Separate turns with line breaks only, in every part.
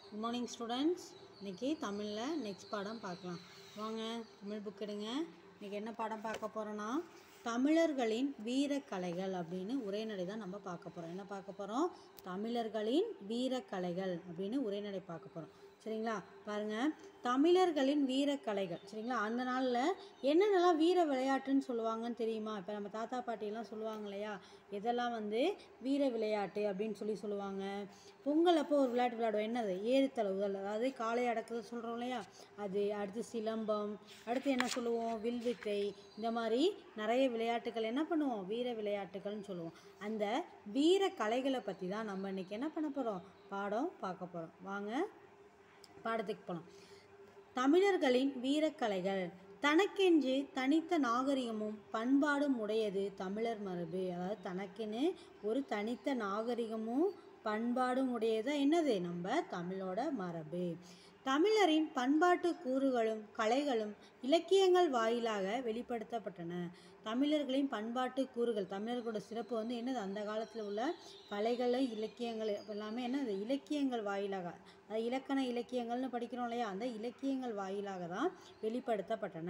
good morning students இன்றைக்கி தமிழில் next பாடம் பார்க்கலாம் வாங்க தமிழ் புக் எடுங்க இன்றைக்கி என்ன பாடம் பார்க்க போகிறோன்னா தமிழர்களின் வீரக்கலைகள் அப்படின்னு உரைநடை தான் நம்ம பார்க்க போகிறோம் என்ன பார்க்க போகிறோம் தமிழர்களின் வீரக்கலைகள் அப்படின்னு உரைநடை பார்க்க போகிறோம் சரிங்களா பாருங்கள் தமிழர்களின் வீரக்கலைகள் சரிங்களா அந்த நாளில் என்னென்னலாம் வீர விளையாட்டுன்னு சொல்லுவாங்கன்னு தெரியுமா இப்போ நம்ம தாத்தா பாட்டியெல்லாம் சொல்லுவாங்க இல்லையா இதெல்லாம் வந்து வீர விளையாட்டு அப்படின்னு சொல்லி சொல்லுவாங்க பொங்கல் அப்போ ஒரு விளையாட்டு விளையாடுவோம் என்னது ஏறு தழுவுதல் அதாவது காளை அடக்குதல் சொல்கிறோம் இல்லையா அது அடுத்து சிலம்பம் அடுத்து என்ன சொல்லுவோம் வில்வித்தை இந்த மாதிரி நிறைய விளையாட்டுகள் என்ன பண்ணுவோம் வீர விளையாட்டுகள்னு சொல்லுவோம் அந்த வீர கலைகளை பற்றி தான் நம்ம இன்னைக்கு என்ன பண்ண போகிறோம் பாடம் பார்க்க போகிறோம் வாங்க பாடத்துக்கு போகலாம் தமிழர்களின் வீரக்கலைகள் தனக்கென்று தனித்த நாகரிகமும் பண்பாடும் உடையது தமிழர் மரபு அதாவது தனக்கென்னு ஒரு தனித்த நாகரிகமும் பண்பாடும் உடையது என்னது நம்ம தமிழோட மரபு தமிழரின் பண்பாட்டு கூறுகளும் கலைகளும் இலக்கியங்கள் வாயிலாக வெளிப்படுத்தப்பட்டன தமிழர்களின் பண்பாட்டு கூறுகள் தமிழர்களோட சிறப்பு வந்து என்னது அந்த காலத்தில் உள்ள கலைகள் இலக்கியங்கள் எல்லாமே என்னது இலக்கியங்கள் வாயிலாக அது இலக்கண இலக்கியங்கள்னு படிக்கிறோம் இல்லையா அந்த இலக்கியங்கள் வாயிலாக தான் வெளிப்படுத்தப்பட்டன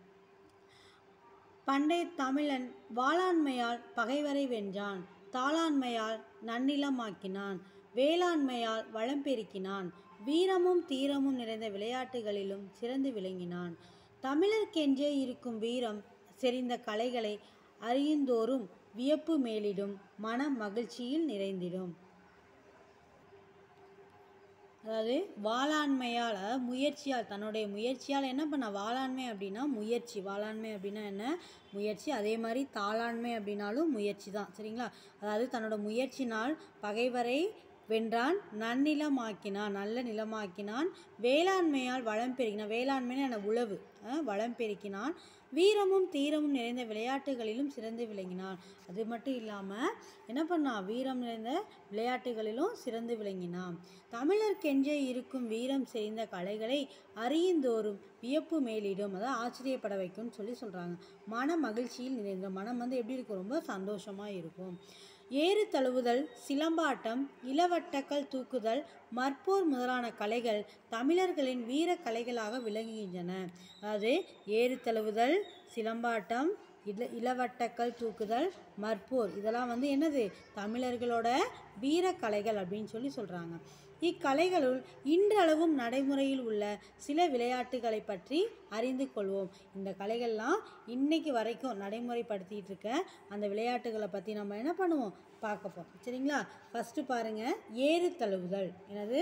பண்டைய தமிழன் வாளாண்மையால் பகைவரை வென்றான் தாளாண்மையால் நன்னிலமாக்கினான் வேளாண்மையால் வளம் பெருக்கினான் வீரமும் தீரமும் நிறைந்த விளையாட்டுகளிலும் சிறந்து விளங்கினான் தமிழர்க்கென்றே இருக்கும் வீரம் செறிந்த கலைகளை அறியுந்தோறும் வியப்பு மேலிடும் மன மகிழ்ச்சியில் நிறைந்திடும் அதாவது வாளாண்மையால் அதாவது முயற்சியால் தன்னுடைய முயற்சியால் என்ன பண்ண வாளாண்மை அப்படின்னா முயற்சி வாளாண்மை அப்படின்னா என்ன முயற்சி அதே மாதிரி தாளாண்மை அப்படின்னாலும் முயற்சி தான் சரிங்களா அதாவது தன்னோட முயற்சினால் பகைவரை வென்றான் நன்னிலமாக்கினான் நல்ல நிலமாக்கினான் வேளாண்மையால் வளம் பெருக்கினான் வேளாண்மையான என்ன உழவு அஹ், வளம் பெருக்கினான் வீரமும் தீரமும் நிறைந்த விளையாட்டுகளிலும் சிறந்து விளங்கினான் அது மட்டும் இல்லாமல் என்ன பண்ணான் வீரம் நிறைந்த விளையாட்டுகளிலும் சிறந்து விளங்கினான் தமிழர்க்கென்றே இருக்கும் வீரம் செறிந்த கலைகளை அறியுந்தோறும் வியப்பு மேலிடும் அதாவது ஆச்சரியப்பட வைக்கும்னு சொல்லி சொல்கிறாங்க மன மகிழ்ச்சியில் நிறைந்த மனம் வந்து எப்படி இருக்கும் ரொம்ப சந்தோஷமாக இருக்கும் ஏறு தழுவுதல் சிலம்பாட்டம் இளவட்டக்கல் தூக்குதல் மற்போர் முதலான கலைகள் தமிழர்களின் வீர கலைகளாக விளங்குகின்றன அதாவது ஏறு தழுவுதல் சிலம்பாட்டம் இள இளவட்டக்கல் தூக்குதல் மற்போர் இதெல்லாம் வந்து என்னது தமிழர்களோட வீர கலைகள் அப்படின்னு சொல்லி சொல்கிறாங்க இக்கலைகளுள் இன்றளவும் நடைமுறையில் உள்ள சில விளையாட்டுகளை பற்றி அறிந்து கொள்வோம் இந்த கலைகள்லாம் இன்னைக்கு வரைக்கும் நடைமுறைப்படுத்திட்டு இருக்க அந்த விளையாட்டுகளை பற்றி நம்ம என்ன பண்ணுவோம் பார்க்க போகிறோம் சரிங்களா ஃபஸ்ட்டு பாருங்கள் ஏறு தழுவுதல் என்னது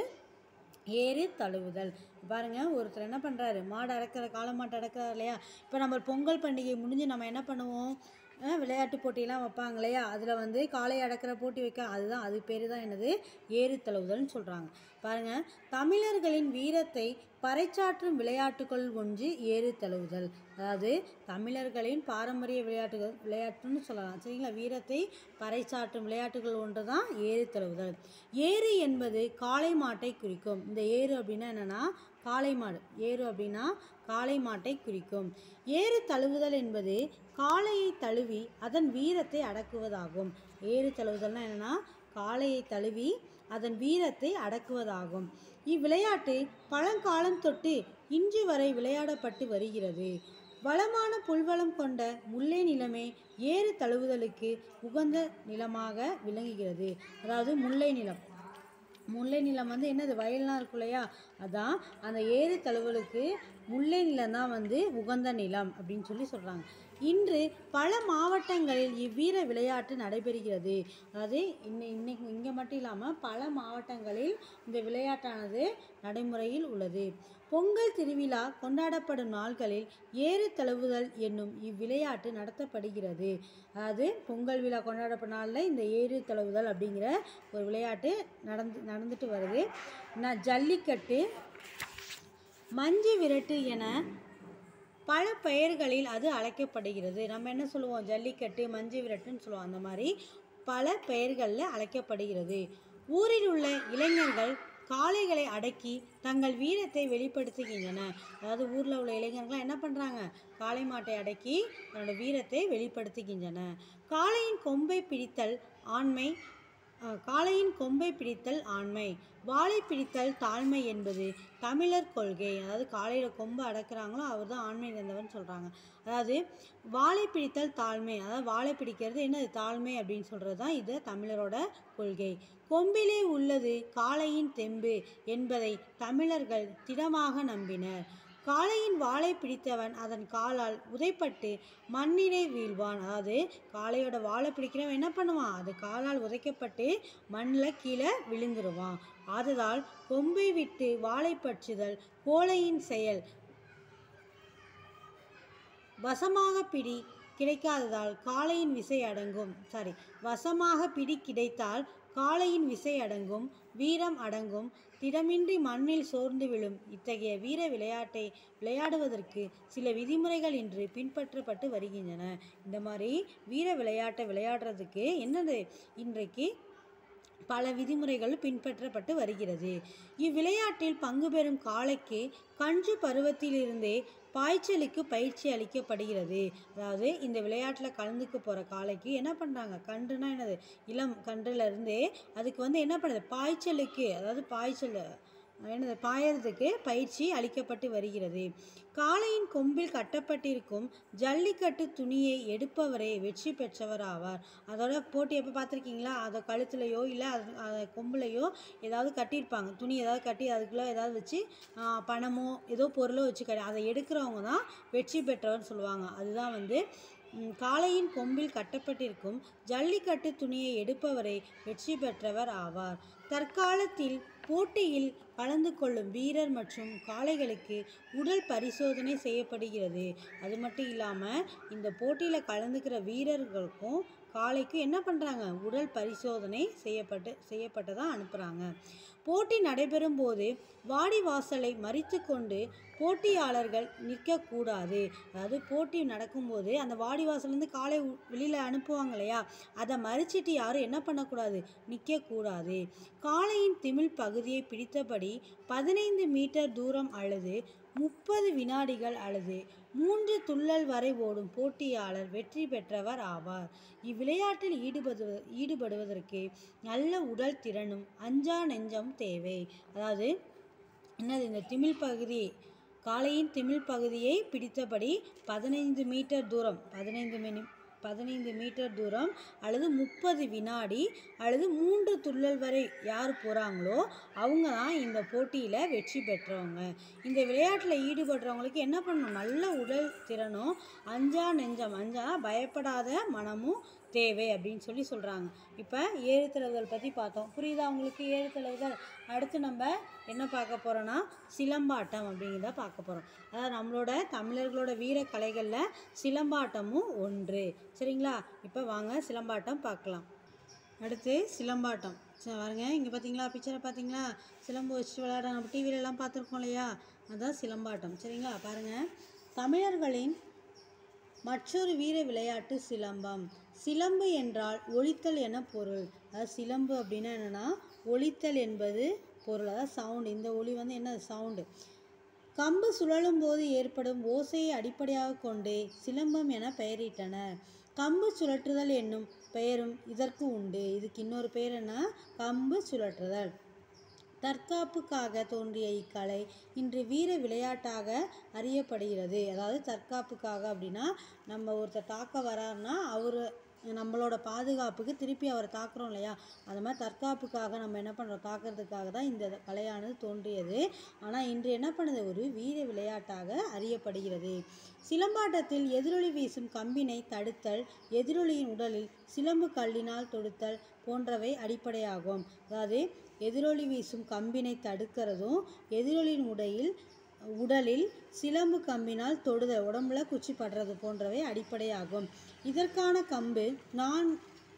ஏறு தழுவுதல் பாருங்க ஒருத்தர் என்ன பண்ணுறாரு மாடு அடக்கிற காளை மாட்டு அடக்கிறாரு இல்லையா இப்போ நம்ம பொங்கல் பண்டிகை முடிஞ்சு நம்ம என்ன பண்ணுவோம் அஹ் விளையாட்டு போட்டியெல்லாம் வைப்பாங்க இல்லையா அதில் வந்து காளை அடக்கிற போட்டி வைக்க அதுதான் அது பேர் தான் என்னது ஏறு தழுவுதல்னு சொல்கிறாங்க பாருங்கள் தமிழர்களின் வீரத்தை பறைச்சாற்றும் விளையாட்டுகள் ஒன்று ஏறு தழுவுதல் அதாவது தமிழர்களின் பாரம்பரிய விளையாட்டுகள் விளையாட்டுன்னு சொல்லலாம் சரிங்களா வீரத்தை பறைச்சாற்றும் விளையாட்டுகள் ஒன்று தான் ஏறு தழுவுதல் ஏறு என்பது காளை மாட்டை குறிக்கும் இந்த ஏறு அப்படின்னா என்னென்னா காளை மாடு ஏறு அப்படின்னா காளை மாட்டை குறிக்கும் ஏறு தழுவுதல் என்பது காளையை தழுவி அதன் வீரத்தை அடக்குவதாகும் ஏறு தழுவுதல்னா என்னென்னா காளையை தழுவி அதன் வீரத்தை அடக்குவதாகும் இவ்விளையாட்டு பழங்காலம் தொட்டு இன்று வரை விளையாடப்பட்டு வருகிறது வளமான புல்வளம் கொண்ட முல்லை நிலமே ஏறு தழுவுதலுக்கு உகந்த நிலமாக விளங்குகிறது அதாவது முல்லை நிலம் முல்லை நிலம் வந்து என்னது வயல்லாம் இருக்கும் இல்லையா அதான் அந்த ஏறு தழுவலுக்கு முல்லை நிலம் தான் வந்து உகந்த நிலம் அப்படின்னு சொல்லி சொல்கிறாங்க இன்று பல மாவட்டங்களில் இவ்வீர விளையாட்டு நடைபெறுகிறது அதாவது இன்னை இன்னைக்கு இங்கே மட்டும் இல்லாமல் பல மாவட்டங்களில் இந்த விளையாட்டானது நடைமுறையில் உள்ளது பொங்கல் திருவிழா கொண்டாடப்படும் நாட்களில் ஏறு தழுவுதல் என்னும் இவ்விளையாட்டு நடத்தப்படுகிறது அதாவது பொங்கல் விழா கொண்டாடப்படும் நாளில் இந்த ஏறு தழுவுதல் அப்படிங்கிற ஒரு விளையாட்டு நடந்து நடந்துட்டு வருது நான் ஜல்லிக்கட்டு மஞ்சு விரட்டு என பல பெயர்களில் அது அழைக்கப்படுகிறது நம்ம என்ன சொல்லுவோம் ஜல்லிக்கட்டு மஞ்சு விரட்டுன்னு சொல்லுவோம் அந்த மாதிரி பல பெயர்களில் அழைக்கப்படுகிறது ஊரில் உள்ள இளைஞர்கள் காளைகளை அடக்கி தங்கள் வீரத்தை வெளிப்படுத்துகின்றன அதாவது ஊரில் உள்ள இளைஞர்கள் என்ன பண்ணுறாங்க காளை மாட்டை அடக்கி தன்னோட வீரத்தை வெளிப்படுத்துகின்றன காளையின் கொம்பை பிடித்தல் ஆண்மை அஹ், காளையின் கொம்பை பிடித்தல் ஆண்மை வாளை பிடித்தல் தாழ்மை என்பது தமிழர் கொள்கை அதாவது காளையோட கொம்பு அடக்குறாங்களோ அவர் தான் ஆண்மை நிறைந்தவர்னு சொல்கிறாங்க அதாவது வாளை பிடித்தல் தாழ்மை அதாவது வாளை பிடிக்கிறது என்னது தாழ்மை அப்படின்னு சொல்கிறது தான் இது தமிழரோட கொள்கை கொம்பிலே உள்ளது காளையின் தெம்பு என்பதை தமிழர்கள் திடமாக நம்பினர் காளையின் வாளை பிடித்தவன் அதன் காலால் உதைப்பட்டு மண்ணிலே வீழ்வான் அதாவது காளையோட வாளை பிடிக்கிறவன் என்ன பண்ணுவான் அது காலால் உதைக்கப்பட்டு மண்ணில் கீழே விழுந்துருவான் ஆததால் கொம்பை விட்டு வாளை பற்றுதல் கோழையின் செயல் வசமாக பிடி கிடைக்காததால் காளையின் விசை அடங்கும் சாரி வசமாக பிடி கிடைத்தால் காளையின் விசை அடங்கும் வீரம் அடங்கும் திடமின்றி மண்ணில் சோர்ந்து விழும் இத்தகைய வீர விளையாட்டை விளையாடுவதற்கு சில விதிமுறைகள் இன்று பின்பற்றப்பட்டு வருகின்றன இந்த மாதிரி வீர விளையாட்டை விளையாடுறதுக்கு என்னது இன்றைக்கு பல விதிமுறைகள் பின்பற்றப்பட்டு வருகிறது இவ்விளையாட்டில் பங்கு பெறும் காளைக்கு கன்று பருவத்திலிருந்தே பாய்ச்சலுக்கு பயிற்சி அளிக்கப்படுகிறது அதாவது இந்த விளையாட்டில் கலந்துக்க போகிற காளைக்கு என்ன பண்ணுறாங்க கன்றுனா என்னது இளம் கன்றுல இருந்தே அதுக்கு வந்து என்ன பண்ணுது பாய்ச்சலுக்கு அதாவது பாய்ச்சல் என்னது பாயறதுக்கு பயிற்சி அளிக்கப்பட்டு வருகிறது காளையின் கொம்பில் கட்டப்பட்டிருக்கும் ஜல்லிக்கட்டு துணியை எடுப்பவரே வெற்றி பெற்றவர் ஆவார் அதோட போட்டி எப்போ பார்த்துருக்கீங்களா அதை கழுத்துலையோ இல்லை அது அதை கொம்புலையோ ஏதாவது கட்டியிருப்பாங்க துணி ஏதாவது கட்டி அதுக்குள்ளே ஏதாவது வச்சு ஆ, பணமோ ஏதோ பொருளோ வச்சு கட்டி அதை எடுக்கிறவங்க தான் வெற்றி பெற்றவர்னு சொல்லுவாங்க அதுதான் வந்து ம், காளையின் கொம்பில் கட்டப்பட்டிருக்கும் ஜல்லிக்கட்டு துணியை எடுப்பவரை வெற்றி பெற்றவர் ஆவார் தற்காலத்தில் போட்டியில் கலந்து கொள்ளும் வீரர் மற்றும் காளைகளுக்கு உடல் பரிசோதனை செய்யப்படுகிறது அது மட்டும் இல்லாமல் இந்த போட்டியில் கலந்துக்கிற வீரர்களுக்கும் காளைக்கும் என்ன பண்ணுறாங்க உடல் பரிசோதனை செய்யப்பட்டு செய்யப்பட்டதாக அனுப்புகிறாங்க போட்டி நடைபெறும் போது வாடி வாசலை மறித்து கொண்டு போட்டியாளர்கள் நிற்கக்கூடாது அதாவது போட்டி நடக்கும்போது அந்த வாடி வாசல்லேருந்து காலை வெளியில் அனுப்புவாங்க இல்லையா அதை மறிச்சிட்டு யாரும் என்ன பண்ணக்கூடாது நிற்கக்கூடாது காளையின் திமில் பகுதியை பிடித்தபடி பதினைந்து மீட்டர் தூரம் அல்லது முப்பது வினாடிகள் அல்லது மூன்று துள்ளல் வரை ஓடும் போட்டியாளர் வெற்றி பெற்றவர் ஆவார் இவ்விளையாட்டில் ஈடுபடு ஈடுபடுவதற்கு நல்ல உடல் திறனும் அஞ்சா நெஞ்சம் தேவை அதாவது என்னது இந்த திமில் பகுதி காளையின் திமில் பகுதியை பிடித்தபடி பதினைந்து மீட்டர் தூரம் பதினைந்து மினி பதினைந்து மீட்டர் தூரம் அல்லது முப்பது வினாடி அல்லது மூன்று துள்ளல் வரை யார் போகிறாங்களோ அவங்க தான் இந்த போட்டியில் வெற்றி பெற்றவங்க இந்த விளையாட்டில் ஈடுபடுறவங்களுக்கு என்ன பண்ணணும் நல்ல உடல் திறனும் அஞ்சா நெஞ்சம் அஞ்சா பயப்படாத மனமும் தேவை அப்படின்னு சொல்லி சொல்கிறாங்க இப்போ ஏறுதழுவுதல் பற்றி பார்த்தோம் புரியுதா உங்களுக்கு ஏறுதழுவுதல் அடுத்து நம்ம என்ன பார்க்க போகிறோன்னா சிலம்பாட்டம் அப்படிங்கிறத பார்க்க போகிறோம் அதாவது நம்மளோட தமிழர்களோட வீர கலைகளில் சிலம்பாட்டமும் ஒன்று சரிங்களா இப்போ வாங்க சிலம்பாட்டம் பார்க்கலாம் அடுத்து சிலம்பாட்டம் சரி பாருங்க இங்கே பார்த்தீங்களா பிக்சரை பார்த்தீங்களா சிலம்பு வச்சு விளையாட நம்ம டிவிலெலாம் பார்த்துருக்கோம் இல்லையா அதான் சிலம்பாட்டம் சரிங்களா பாருங்கள் தமிழர்களின் மற்றொரு வீர விளையாட்டு சிலம்பம் சிலம்பு என்றால் ஒலித்தல் என பொருள் அதாவது சிலம்பு அப்படின்னா என்னென்னா ஒலித்தல் என்பது பொருள் அதாவது சவுண்டு இந்த ஒலி வந்து என்ன சவுண்டு கம்பு சுழலும் போது ஏற்படும் ஓசையை அடிப்படையாக கொண்டே சிலம்பம் என பெயரிட்டனர் கம்பு சுழற்றுதல் என்னும் பெயரும் இதற்கு உண்டு இதுக்கு இன்னொரு பெயர் என்ன கம்பு சுழற்றுதல் தற்காப்புக்காக தோன்றிய இக்கலை இன்று வீர விளையாட்டாக அறியப்படுகிறது அதாவது தற்காப்புக்காக அப்படின்னா நம்ம ஒருத்தர் தாக்க வராருன்னா அவர் நம்மளோட பாதுகாப்புக்கு திருப்பி அவரை தாக்குறோம் இல்லையா அது மாதிரி தற்காப்புக்காக நம்ம என்ன பண்ணுறோம் தாக்குறதுக்காக தான் இந்த கலையானது தோன்றியது ஆனால் இன்று என்ன பண்ணுது ஒரு வீர விளையாட்டாக அறியப்படுகிறது சிலம்பாட்டத்தில் எதிரொலி வீசும் கம்பினை தடுத்தல் எதிரொலியின் உடலில் சிலம்பு கல்லினால் தொடுத்தல் போன்றவை அடிப்படையாகும் அதாவது எதிரொலி வீசும் கம்பினை தடுக்கிறதும் எதிரொலியின் உடையில் உடலில் சிலம்பு கம்பினால் தொடுதல் உடம்புல குச்சி படுறது போன்றவை அடிப்படையாகும் இதற்கான கம்பு நான்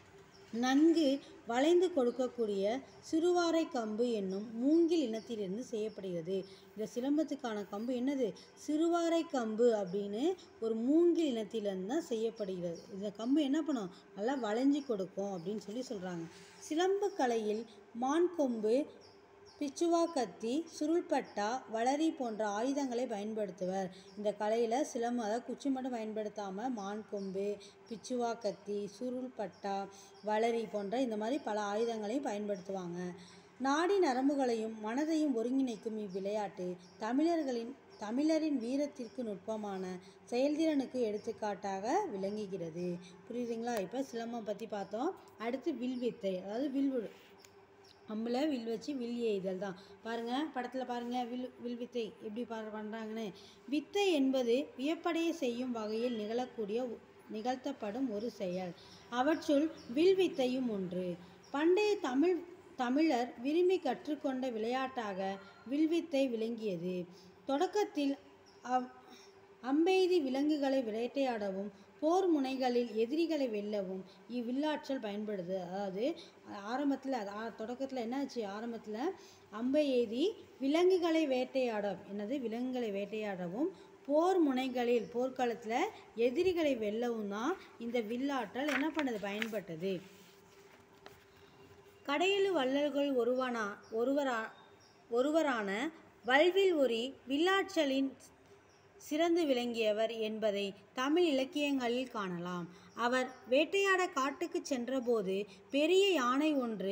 நன்கு வளைந்து கொடுக்கக்கூடிய சிறுவாரை கம்பு என்னும் மூங்கில் இனத்திலிருந்து செய்யப்படுகிறது இந்த சிலம்பத்துக்கான கம்பு என்னது சிறுவாரை கம்பு அப்படின்னு ஒரு மூங்கில் இனத்திலிருந்து தான் செய்யப்படுகிறது இந்த கம்பு என்ன பண்ணும் நல்லா வளைஞ்சு கொடுக்கும் அப்படின்னு சொல்லி சொல்கிறாங்க சிலம்பு கலையில் மான் கொம்பு பிச்சுவா கத்தி சுருள்பட்டா வளரி போன்ற ஆயுதங்களை பயன்படுத்துவர் இந்த கலையில் சிலம்பம் அதாவது குச்சி மட்டும் பயன்படுத்தாமல் மான் கொம்பு பிச்சுவா கத்தி சுருள்பட்டா வளரி போன்ற இந்த மாதிரி பல ஆயுதங்களையும் பயன்படுத்துவாங்க நாடி நரம்புகளையும் மனதையும் ஒருங்கிணைக்கும் இவ்விளையாட்டு தமிழர்களின் தமிழரின் வீரத்திற்கு நுட்பமான செயல்திறனுக்கு எடுத்துக்காட்டாக விளங்குகிறது புரியுதுங்களா இப்போ சிலம்பம் பற்றி பார்த்தோம் அடுத்து வில்வித்தை அதாவது வில்விடு அம்பில் வில் வச்சு வில் எய்தல் தான் பாருங்கள் படத்தில் பாருங்கள் வில் வில்வித்தை எப்படி பா பண்ணுறாங்கன்னு வித்தை என்பது வியப்படைய செய்யும் வகையில் நிகழக்கூடிய ஒ- நிகழ்த்தப்படும் ஒரு செயல் அவற்றுள் வில்வித்தையும் ஒன்று பண்டைய தமிழ் தமிழர் விரும்பி கற்றுக்கொண்ட விளையாட்டாக வில்வித்தை விளங்கியது தொடக்கத்தில் அவ் அம்பெய்தி விலங்குகளை வேட்டையாடவும் போர் முனைகளில் எதிரிகளை வெல்லவும் இவ்வில்லாற்றல் பயன்படுது அதாவது ஆரம்பத்தில் தொடக்கத்தில் என்னாச்சு ஆரம்பத்தில் அம்பை எய்தி விலங்குகளை வேட்டையாட என்னது விலங்குகளை வேட்டையாடவும் போர் முனைகளில் போர்க்களத்தில் எதிரிகளை வெல்லவும் தான் இந்த வில்லாற்றல் என்ன பண்ணுது பயன்பட்டது கடையெழு வள்ளல்கள் ஒருவனா ஒருவரா ஒருவரான வல்வில் ஒரி வில்லாற்றலின் சிறந்து விளங்கியவர் என்பதை தமிழ் இலக்கியங்களில் காணலாம் அவர் வேட்டையாட காட்டுக்கு சென்றபோது பெரிய யானை ஒன்று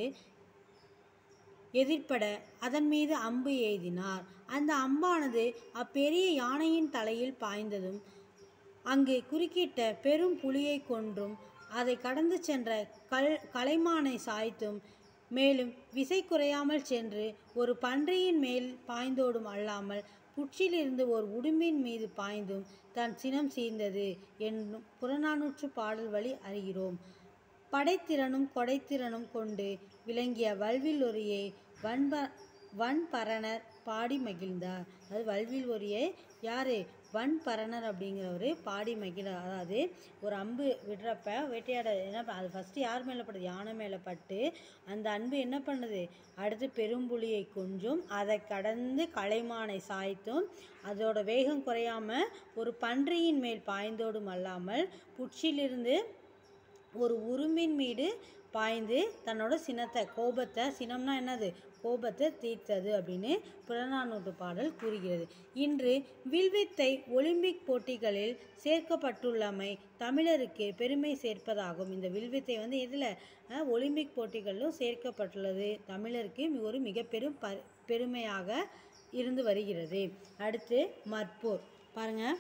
எதிர்ப்பட அதன் மீது அம்பு எய்தினார் அந்த அம்பானது அப்பெரிய யானையின் தலையில் பாய்ந்ததும் அங்கு குறுக்கிட்ட பெரும் புலியை கொன்றும் அதை கடந்து சென்ற கல் கலைமானை சாய்த்தும் மேலும் விசை குறையாமல் சென்று ஒரு பன்றியின் மேல் பாய்ந்தோடும் அல்லாமல் புற்றிலிருந்து ஒரு உடும்பின் மீது பாய்ந்தும் தன் சினம் சீர்ந்தது என்னும் புறநானூற்று பாடல் வழி அறிகிறோம் படைத்திறனும் கொடைத்திறனும் கொண்டு விளங்கிய வல்வில் ஒரியை வன்ப வன்பரணர் பாடி மகிழ்ந்தார் அது வல்வில் ஒரியை யாரு வன்பரணர் அப்படிங்கிறவர் பாடி மகிழ அதாவது ஒரு அம்பு விடுறப்ப வேட்டையாட என்ன ப- அது ஃபஸ்ட்டு யார் மேலே படுது யானை மேலே பட்டு அந்த அன்பு என்ன பண்ணுது அடுத்து பெரும்புலியை கொஞ்சும் அதை கடந்து கலைமானை சாய்த்தும் அதோட வேகம் குறையாம ஒரு பன்றியின் மேல் பாய்ந்தோடும் அல்லாமல் புற்றிலிருந்து ஒரு உரும்பின் மீது பாய்ந்து தன்னோட சினத்தை கோபத்தை சினம்னா என்னது கோபத்தை தீர்த்தது அப்படின்னு புறநானூற்று பாடல் கூறுகிறது இன்று வில்வித்தை ஒலிம்பிக் போட்டிகளில் சேர்க்கப்பட்டுள்ளமை தமிழருக்கு பெருமை சேர்ப்பதாகும் இந்த வில்வித்தை வந்து எதில் அஹ், ஒலிம்பிக் போட்டிகளிலும் சேர்க்கப்பட்டுள்ளது தமிழருக்கு மி- ஒரு மிக பெரும் ப பெருமையாக இருந்து வருகிறது அடுத்து மற்போர் பாருங்கள்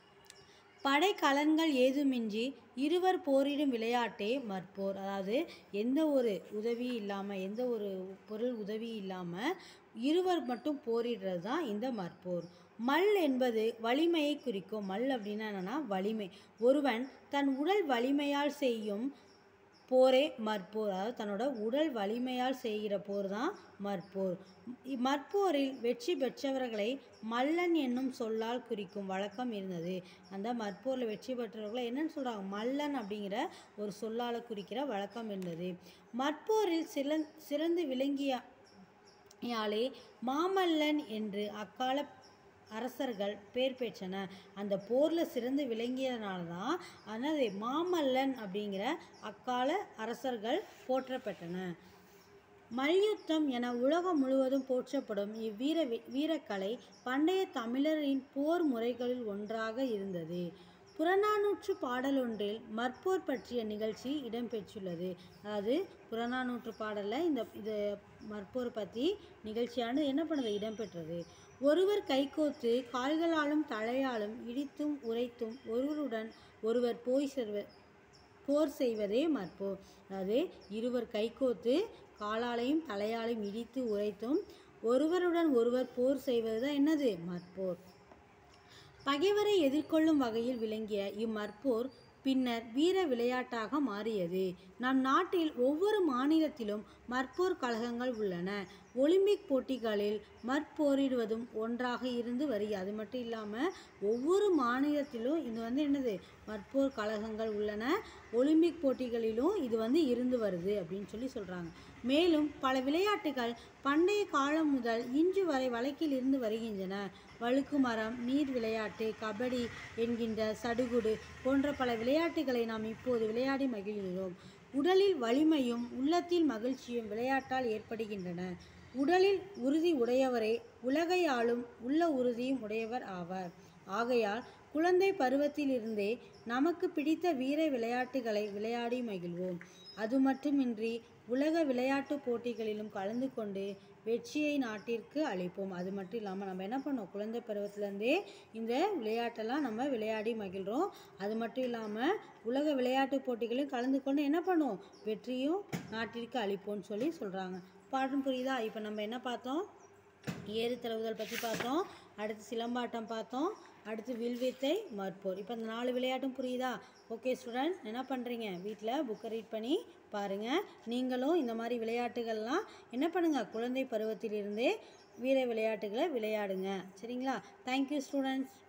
படைக்கலன்கள் ஏதுமின்றி இருவர் போரிடும் விளையாட்டே மற்போர் அதாவது எந்த ஒரு உதவி இல்லாமல் எந்த ஒரு பொருள் உதவி இல்லாமல் இருவர் மட்டும் போரிடுறது தான் இந்த மற்போர் மல் என்பது வலிமையை குறிக்கும் மல் அப்படின்னா என்னன்னா வலிமை ஒருவன் தன் உடல் வலிமையால் செய்யும் போரே மற்போர் அதாவது தன்னோட உடல் வலிமையால் செய்கிற போர் தான் மற்போர் இ- மற்போரில் வெற்றி பெற்றவர்களை மல்லன் என்னும் சொல்லால் குறிக்கும் வழக்கம் இருந்தது அந்த மற்போரில் வெற்றி பெற்றவர்களை என்னன்னு சொல்கிறாங்க மல்லன் அப்படிங்கிற ஒரு சொல்லால் குறிக்கிற வழக்கம் இருந்தது மற்போரில் சிறந் சிறந்து விளங்கிய யாலே மாமல்லன் என்று அக்கால அரசர்கள் பேர் பெற்றன அந்த போரில் சிறந்து விளங்கியதுனால தான் அதனால் மாமல்லன் அப்படிங்கிற அக்கால அரசர்கள் போற்றப்பட்டன மல்யுத்தம் என உலகம் முழுவதும் போற்றப்படும் இவ்வீர வி- வீரக்கலை பண்டைய தமிழரின் போர் முறைகளில் ஒன்றாக இருந்தது புறநானூற்று பாடலொன்றில் மற்போர் பற்றிய நிகழ்ச்சி இடம்பெற்றுள்ளது அதாவது புறநானூற்று பாடலில் இந்த இது மற்போர் பற்றி நிகழ்ச்சியானது என்ன பண்ணுது இடம்பெற்றது ஒருவர் கைகோத்து கால்களாலும் தலையாலும் இடித்தும் உரைத்தும் ஒருவருடன் ஒருவர் போய் செல்வ போர் செய்வதே மற்போர் அதாவது இருவர் கைகோத்து காலாலையும் தலையாலையும் இடித்து உரைத்தும் ஒருவருடன் ஒருவர் போர் செய்வது தான் என்னது மற்போர் பகைவரை எதிர்கொள்ளும் வகையில் விளங்கிய இம்மற்போர் பின்னர் வீர விளையாட்டாக மாறியது நம் நாட்டில் ஒவ்வொரு மாநிலத்திலும் மற்போர் கழகங்கள் உள்ளன ஒலிம்பிக் போட்டிகளில் மற்போரிடுவதும் ஒன்றாக இருந்து வருகிறது அது மட்டும் இல்லாமல் ஒவ்வொரு மாநிலத்திலும் இது வந்து என்னது மற்போர் கழகங்கள் உள்ளன ஒலிம்பிக் போட்டிகளிலும் இது வந்து இருந்து வருது அப்படின்னு சொல்லி சொல்கிறாங்க மேலும் பல விளையாட்டுகள் பண்டைய காலம் முதல் இன்று வரை வழக்கில் இருந்து வருகின்றன வழுக்கு மரம் நீர் விளையாட்டு கபடி என்கின்ற சடுகுடு போன்ற பல விளையாட்டுகளை நாம் இப்போது விளையாடி மகிழ்கிறோம் உடலில் வலிமையும் உள்ளத்தில் மகிழ்ச்சியும் விளையாட்டால் ஏற்படுகின்றன உடலில் உறுதி உடையவரே உலகை ஆளும் உள்ள உறுதியும் உடையவர் ஆவார் ஆகையால் குழந்தை பருவத்திலிருந்தே நமக்கு பிடித்த வீர விளையாட்டுகளை விளையாடி மகிழ்வோம் அது மட்டுமின்றி உலக விளையாட்டுப் போட்டிகளிலும் கலந்து கொண்டு வெற்றியை நாட்டிற்கு அளிப்போம் அது மட்டும் இல்லாமல் நம்ம என்ன பண்ணோம் குழந்தை பருவத்திலேருந்தே இந்த விளையாட்டெல்லாம் நம்ம விளையாடி மகிழ்கிறோம் அது மட்டும் இல்லாமல் உலக விளையாட்டுப் போட்டிகளிலும் கலந்து கொண்டு என்ன பண்ணுவோம் வெற்றியும் நாட்டிற்கு அளிப்போம்னு சொல்லி சொல்கிறாங்க பாடம் புரியுதா இப்போ நம்ம என்ன பார்த்தோம் ஏறு தழுவுதல் பற்றி பார்த்தோம் அடுத்து சிலம்பாட்டம் பார்த்தோம் அடுத்து வில்வித்தை மற்போர் இப்போ இந்த நாலு விளையாட்டும் புரியுதா ஓகே ஸ்டூடெண்ட் என்ன பண்ணுறீங்க வீட்டில் புக்கை ரீட் பண்ணி பாருங்கள் நீங்களும் இந்த மாதிரி விளையாட்டுகள்லாம் என்ன பண்ணுங்கள் குழந்தை பருவத்திலிருந்தே வீர விளையாட்டுகளை விளையாடுங்க சரிங்களா தேங்க்யூ ஸ்டூடெண்ட்ஸ்